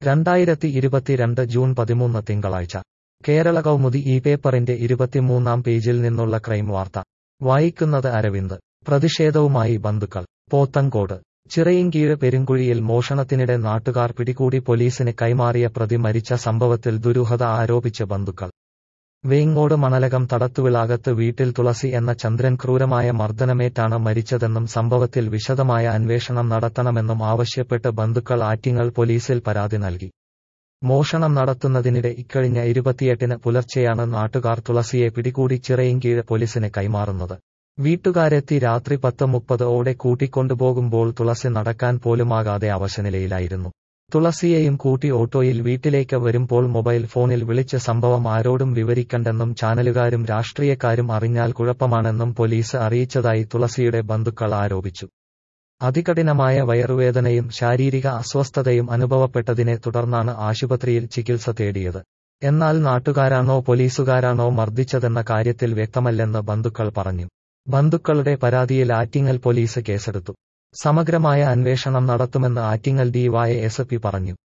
രണ്ടായിരത്തി ഇരുപത്തിരണ്ട് ജൂൺ പതിമൂന്ന് തിങ്കളാഴ്ച കേരള കൗമുദി ഈ പേപ്പറിന്റെ ഇരുപത്തിമൂന്നാം പേജിൽ നിന്നുള്ള ക്രൈം വാർത്ത വായിക്കുന്നത് അരവിന്ദ് പ്രതിഷേധവുമായി ബന്ധുക്കൾ പോത്തങ്കോട് ചിറയിൻകീഴ് പെരുങ്കുഴിയിൽ മോഷണത്തിനിടെ നാട്ടുകാർ പിടികൂടി പോലീസിന് കൈമാറിയ പ്രതി മരിച്ച സംഭവത്തിൽ ദുരൂഹത ആരോപിച്ച് ബന്ധുക്കൾ വേങ്ങോട് മണലകം തടത്തുവിളാകത്ത് വീട്ടിൽ തുളസി എന്ന ചന്ദ്രൻ ക്രൂരമായ മർദ്ദനമേറ്റാണ് മരിച്ചതെന്നും സംഭവത്തിൽ വിശദമായ അന്വേഷണം നടത്തണമെന്നും ആവശ്യപ്പെട്ട് ബന്ധുക്കൾ ആറ്റിങ്ങൽ പോലീസിൽ പരാതി നൽകി മോഷണം നടത്തുന്നതിനിടെ ഇക്കഴിഞ്ഞ ഇരുപത്തിയെട്ടിന് പുലർച്ചെയാണ് നാട്ടുകാർ തുളസിയെ പിടികൂടി ചിറയിൻകീഴ് പോലീസിന് കൈമാറുന്നത് വീട്ടുകാരെത്തി രാത്രി പത്ത് മുപ്പത് ഓടെ കൂട്ടിക്കൊണ്ടുപോകുമ്പോൾ തുളസി നടക്കാൻ പോലുമാകാതെ അവശനിലയിലായിരുന്നു തുളസിയെയും കൂട്ടി ഓട്ടോയിൽ വീട്ടിലേക്ക് വരുമ്പോൾ മൊബൈൽ ഫോണിൽ വിളിച്ച് സംഭവം ആരോടും വിവരിക്കണ്ടെന്നും ചാനലുകാരും രാഷ്ട്രീയക്കാരും അറിഞ്ഞാൽ കുഴപ്പമാണെന്നും പോലീസ് അറിയിച്ചതായി തുളസിയുടെ ബന്ധുക്കൾ ആരോപിച്ചു അതികഠിനമായ വയറുവേദനയും ശാരീരിക അസ്വസ്ഥതയും അനുഭവപ്പെട്ടതിനെ തുടർന്നാണ് ആശുപത്രിയിൽ ചികിത്സ തേടിയത് എന്നാൽ നാട്ടുകാരാണോ പോലീസുകാരാണോ മർദ്ദിച്ചതെന്ന കാര്യത്തിൽ വ്യക്തമല്ലെന്ന് ബന്ധുക്കൾ പറഞ്ഞു ബന്ധുക്കളുടെ പരാതിയിൽ ആറ്റിങ്ങൽ പോലീസ് കേസെടുത്തു സമഗ്രമായ അന്വേഷണം നടത്തുമെന്ന് ആറ്റിങ്ങൽ ഡിവൈഎസ്പി പറഞ്ഞു